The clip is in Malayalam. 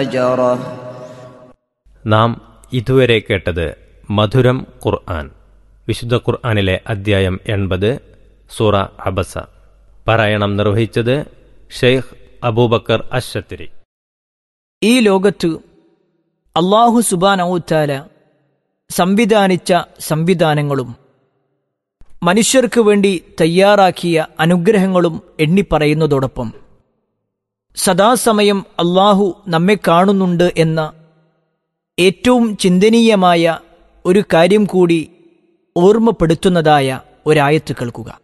شجرة നാം ഇതുവരെ കേട്ടത് മധുരം ഖുർആൻ വിശുദ്ധ ഖുർആനിലെ അദ്ധ്യായം എൺപത് സൂറ അബസ പാരായണം നിർവഹിച്ചത് ഷെയ്ഖ് അബൂബക്കർ അഷത്തിരി ഈ ലോകത്ത് അള്ളാഹു സുബാനൌത്താല സംവിധാനിച്ച സംവിധാനങ്ങളും മനുഷ്യർക്ക് വേണ്ടി തയ്യാറാക്കിയ അനുഗ്രഹങ്ങളും എണ്ണിപ്പറയുന്നതോടൊപ്പം സദാസമയം അള്ളാഹു നമ്മെ കാണുന്നുണ്ട് എന്ന ഏറ്റവും ചിന്തനീയമായ ഒരു കാര്യം കൂടി ഓർമ്മപ്പെടുത്തുന്നതായ ഒരായത്ത് കേൾക്കുക